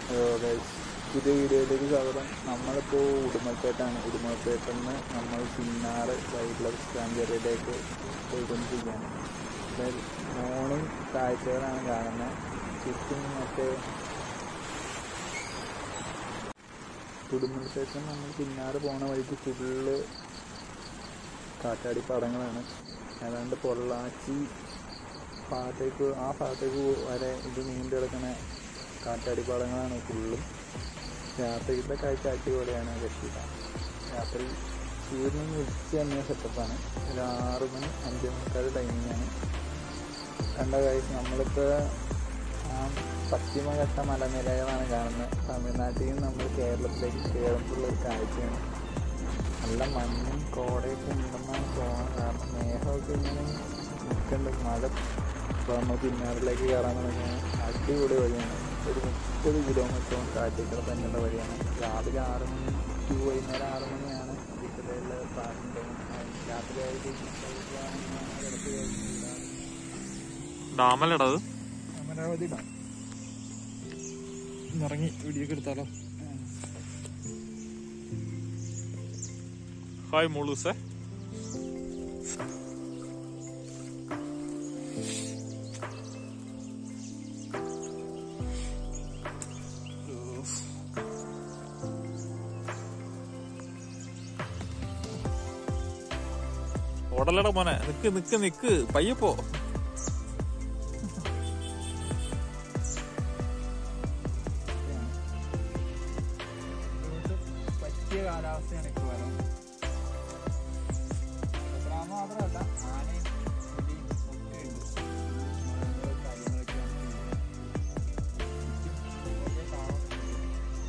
Guys പുതിയ വീഡിയോയിലേക്ക് സ്വാഗതം നമ്മളിപ്പോൾ ഉടുമൽപേട്ടാണ് ഉടുമൽപേട്ടിൽ നിന്ന് നമ്മൾ ചിന്നാറ് വൈൽഡ് ലൈഫ് സാഞ്ചുറിയിലേക്ക് പോയിക്കൊണ്ടിരിക്കുകയാണ് അതായത് മോർണിംഗ് കാഴ്ചകളാണ് കാണുന്നത് ചുറ്റും മറ്റേ ഉടുമൽപേട്ടിൽ നമ്മൾ ചിന്നാറ് പോണ വഴിക്ക് ഫുള്ള് കാറ്റാടി പാടങ്ങളാണ് ഏതാണ്ട് പൊള്ളാച്ചി ഭാഗത്തേക്ക് ആ ഭാഗത്തേക്ക് വരെ ഇത് നീണ്ടു കിടക്കുന്ന കാറ്റാടിപ്പാടങ്ങളാണ് ഫുള്ളും രാത്രിയിലത്തെ കാഴ്ച അടിപൊളിയാണ് രക്ഷിത രാത്രി സൂര്യൻ ഉച്ച തന്നെ സെറ്റപ്പാണ് ഒരു ആറ് മണി അഞ്ച് മണിക്കാട് ടൈമിങ്ങാണ് കണ്ട കാഴ്ച നമ്മളിപ്പോൾ ആ പശ്ചിമഘട്ട മലനിരകളാണ് കാണുന്നത് തമിഴ്നാട്ടിൽ നിന്ന് നമ്മൾ കേരളത്തിലേക്ക് കയറുമ്പോഴുള്ള ഒരു കാഴ്ചയാണ് നല്ല മഞ്ഞും കോടയൊക്കെ ഉണ്ടെന്നാണ് തോന്നുന്നത് കാരണം മേഘമൊക്കെ ഇങ്ങനെ നിൽക്കുന്നുണ്ട് മഴ ഇപ്പോൾ നമ്മൾ പിന്നാറിലേക്ക് കയറാൻ തുടങ്ങിയാണ് അടിപൊളി വഴിയാണ് ഒരു മുപ്പത് കിലോമീറ്ററും കാറ്റേക്കട തന്നെയുള്ള വഴിയാണ് രാവിലെ ആറ് മണി ടു വൈകുന്നേരം ആറ് മണിയാണ് ഇതിലുള്ള പാർക്കിംഗ് ടൈം രാത്രി ആയിട്ട് കിടപ്പ് ഡാമല്ലടാ അത് അമരാവതി ഡാം ഇറങ്ങി വീഡിയോ ഒക്കെ എടുത്താലോ ഹായ് മോളൂസേ ഓടലട മോനെ നിക്ക് നിക്ക് നിക്ക് പയ്യപ്പോ പറ്റിയ കാലാവസ്ഥയാണ് ഇപ്പോൾ വരാൻ ഗ്രാമം മാത്രമല്ല ആനയും പുലിയും ഒക്കെ ഉണ്ട് മൃഗങ്ങളും കാര്യങ്ങളൊക്കെയാണ് ചെയ്യുന്നത്. ചുറ്റും വലിയ കാടൊക്കെ ഉണ്ട്.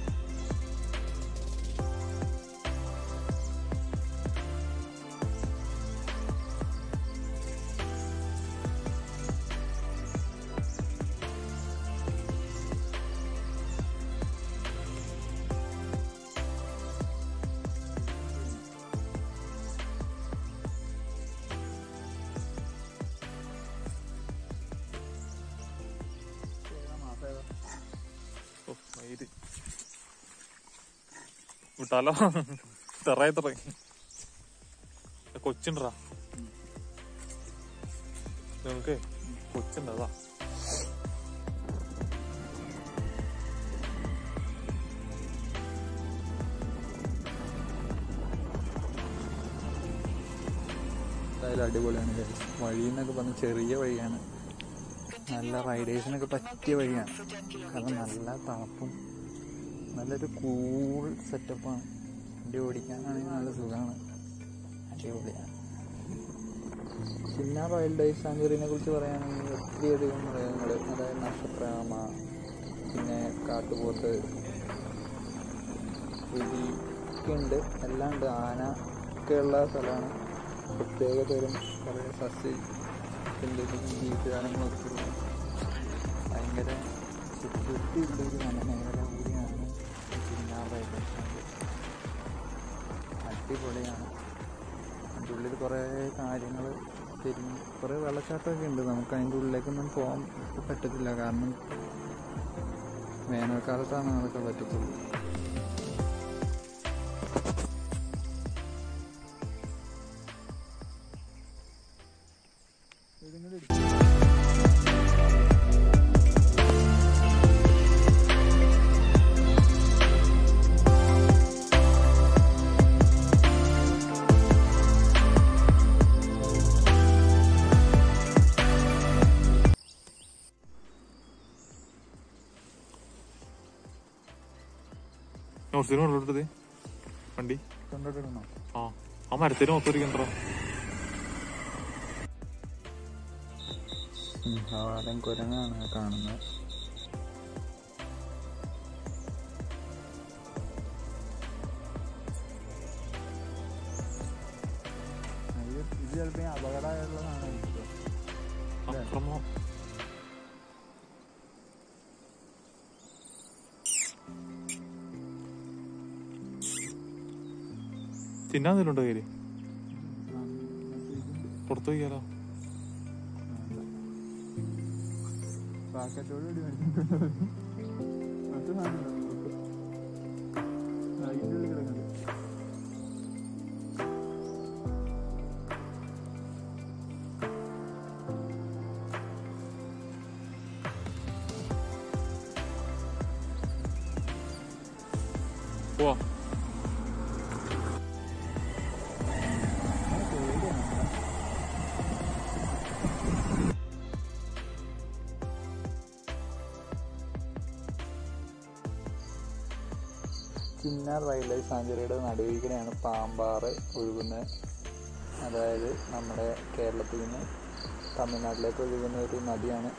ഏതാ മാസം ഏതാ? ഓ, മയില്. വിട്ടാലോ തെറായി തെറായി കൊച്ചുണ്ടാ നിങ്ങക്ക് കൊച്ചുണ്ട് അതാ എന്തായാലും അടിപൊളിയാണ് guys. വഴി എന്നൊക്കെ പറഞ്ഞ ചെറിയ വഴിയാണ് നല്ല റൈഡേഴ്സിനൊക്കെ പറ്റിയ വഴിയാണ് കാരണം നല്ല തണുപ്പും നല്ലൊരു കൂൾ സെറ്റപ്പാണ് വണ്ടി ഓടിക്കാനാണെങ്കിൽ നല്ല സുഖമാണ് അടിപൊളിയാണ് ചിന്ന വൈൽഡ് ലൈഫ് സാഞ്ചുറിനെ കുറിച്ച് പറയുകയാണെങ്കിൽ ഒത്തിരിയധികം മൃഗങ്ങൾ അതായത് നക്ഷത്രാമ പിന്നെ കാട്ടുപോത്ത് പുലി ഒക്കെ ഉണ്ട് എല്ലാം ഉണ്ട് ആന ഒക്കെ ഉള്ള സ്ഥലമാണ് പ്രത്യേക തരം കുറേ സസ്യ ജീവജാലങ്ങളൊക്കെ ഉള്ള ഭയങ്കര സെക്യൂരിറ്റി ഉള്ള ഒരു വനമേഖല കൂടിയാണ് ചിന്നാർ റെയിൽവേ സ്റ്റേഷൻ അടിപൊളിയാണ് അതിൻ്റെ ഉള്ളിൽ കുറേ കാര്യങ്ങൾ തിരിഞ്ഞ് കുറേ വെള്ളച്ചാട്ടമൊക്കെ ഉണ്ട് നമുക്ക് അതിൻ്റെ ഉള്ളിലേക്കൊന്നും പോകാൻ പറ്റത്തില്ല കാരണം വേനൽക്കാലത്താണ് അതൊക്കെ പറ്റത്തുള്ളൂ കുറച്ചു കൊണ്ടിട്ടത് വണ്ടി കൊണ്ടോട്ടിടണോ ആ ആ മരത്തിന് മൊത്തം ഇരിക്കണ്ടോ സിംഹവാലൻ കുരങ്ങാണ് കാണുന്നത് ഇത് ഇത് ചിലപ്പോ അപകടമുള്ളതാണ് അക്രമം തിന്നാന്നില്ലുണ്ടോ കയ്യില് പുറത്തു പോയാലോ പാക്കറ്റോട് കൂടി മേടിച്ചിട്ടുണ്ടോ കറുത്ത സാധനം ഉണ്ടോ അതിൻ്റെ ഉള്ളിൽ കിടക്കുന്നുണ്ട് പോവാ ആ, പേടിയാണ്. ചിന്നാർ വൈൽഡ് ലൈഫ് സാഞ്ചുറിയുടെ നടുവിലൂടെയാണ് പാമ്പാറ് ഒഴുകുന്നത് അതായത് നമ്മുടെ കേരളത്തിൽ നിന്ന് തമിഴ്നാട്ടിലേക്ക് ഒഴുകുന്ന ഒരു നദിയാണ്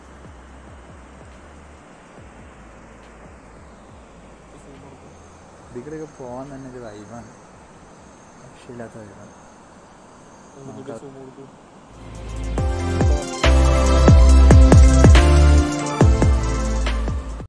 ഇതിലൊക്കെ പോകാൻ തന്നെ ഒരു വൈബാണ് രക്ഷയില്ലാത്ത വൈബാണ് സൂം കൊടുക്കും